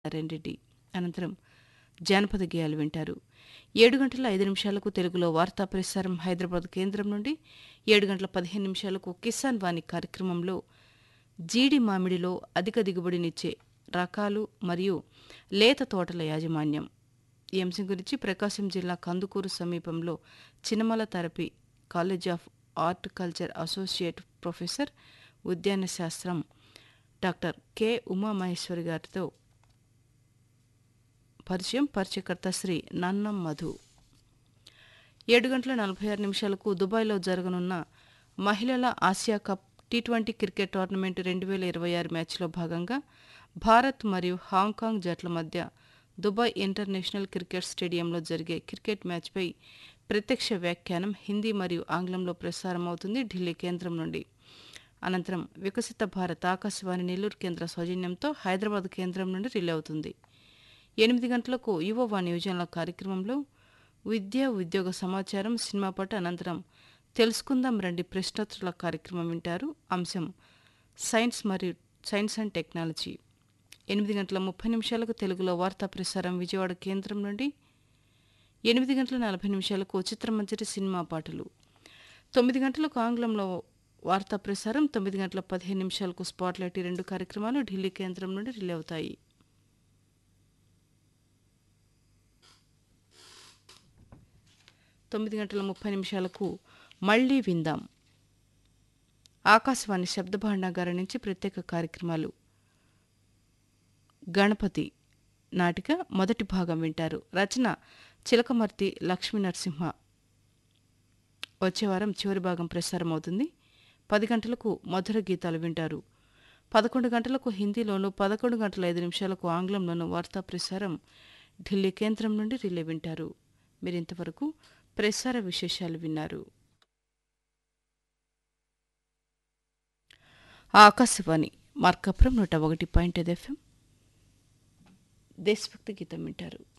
రెడ్డి అనంతరం జానపద గేయాలు వింటారు ఏడు గంటల ఐదు నిమిషాలకు తెలుగులో వార్తా ప్రసారం హైదరాబాద్ కేంద్రం నుండి ఏడు గంటల పదిహేను నిమిషాలకు కిసాన్ వాణి కార్యక్రమంలో జీడి మామిడిలో అధిక దిగుబడినిచ్చే రకాలు మరియు లేత తోటల యాజమాన్యం ఈ అంశం గురించి ప్రకాశం జిల్లా కందుకూరు సమీపంలో చినమల therapy college of art culture associate professor ఉద్యాన శాస్త్రం డాక్టర్ కె ఉమామహేశ్వరి గారితో పరిచయం పరిచయకర్త శ్రీ నన్నం మధు ఏడు గంటల నలభై ఆరు నిమిషాలకు దుబాయ్లో జరగనున్న మహిళల Asia cup T twenty cricket tournament రెండు వేల ఇరవై ఆరు మ్యాచ్లో భాగంగా భారత్ మరియు హాంకాంగ్ జట్ల మధ్య దుబాయ్ ఇంటర్నేషనల్ క్రికెట్ స్టేడియంలో జరిగే క్రికెట్ మ్యాచ్పై ప్రత్యక్ష వ్యాఖ్యానం హిందీ మరియు ఆంగ్లంలో ప్రసారమవుతుంది ఢిల్లీ కేంద్రం నుండి అనంతరం వికసిత భారత్ ఆకాశవాణి నెల్లూరు కేంద్ర సౌజన్యంతో హైదరాబాద్ కేంద్రం నుండి రిలే అవుతుంది ఎనిమిది గంటలకు యువవాణి యోజనల కార్యక్రమంలో విద్య ఉద్యోగ సమాచారం సినిమా పాట అనంతరం తెలుసుకుందాం రండి ప్రశ్నోత్తరాల కార్యక్రమం వింటారు అంశం సైన్స్ మరియు సైన్స్ అండ్ టెక్నాలజీ ఎనిమిది గంటల ముప్పై నిమిషాలకు తెలుగులో వార్తా ప్రసారం విజయవాడ కేంద్రం నుండి ఎనిమిది గంటల నలభై నిమిషాలకు చిత్రమంజరి సినిమా పాటలు తొమ్మిది గంటలకు ఆంగ్లంలో వార్తా ప్రసారం తొమ్మిది గంటల పదిహేను నిమిషాలకు స్పాట్లైట్ ఈ రెండు కార్యక్రమాలు ఢిల్లీ కేంద్రం నుండి రిలే అవుతాయి తొమ్మిది గంటల ముప్పై నిమిషాలకు మళ్ళీ విందాం ఆకాశవాణి శబ్ద భాండాగారం నుంచి ప్రత్యేక కార్యక్రమాలు గణపతి నాటిక మొదటి భాగం వింటారు రచన చిలకమర్తి లక్ష్మీ నరసింహ వచ్చే వారం చివరి భాగం ప్రసారం అవుతుంది పది గంటలకు మధుర గీతాలు వింటారు పదకొండు గంటలకు హిందీలోను పదకొండు గంటల ఐదు నిమిషాలకు ఆంగ్లంలోను వార్తా ప్రసారం ఢిల్లీ కేంద్రం నుండి రిలే వింటారు మీరింతవరకు ప్రసార విశేషాలు విన్నారు ఆకాశవాణి మార్కాపురం నూట ఒకటి పాయింట్ ఐదు ఎఫ్ఎం దేశభక్తి గీతం వింటారు